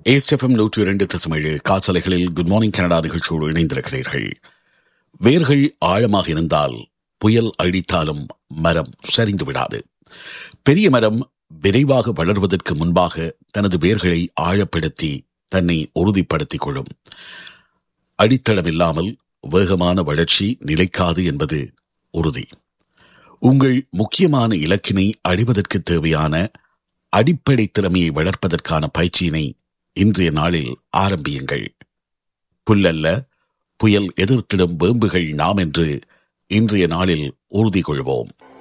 ஏஸ்டெஃபம் நூற்று இரண்டு தசமேழு காசலைகளில் குட் மார்னிங் கனடா நிகழ்ச்சியோடு இணைந்திருக்கிறீர்கள் வேர்கள் ஆழமாக இருந்தால் புயல் அழித்தாலும் மரம் சரிந்து விடாது பெரிய மரம் விரைவாக வளர்வதற்கு முன்பாக தனது வேர்களை ஆழப்படுத்தி தன்னை உறுதிப்படுத்திக் கொள்ளும் அடித்தளம் இல்லாமல் வேகமான வளர்ச்சி நிலைக்காது என்பது உறுதி உங்கள் முக்கியமான இலக்கினை அடைவதற்கு தேவையான அடிப்படை திறமையை வளர்ப்பதற்கான பயிற்சியினை இன்றைய நாளில் ஆரம்பியுங்கள் புல்லல்ல புயல் எதிர்த்திடும் வேம்புகள் நாம் என்று இன்றைய நாளில் உறுதி கொள்வோம்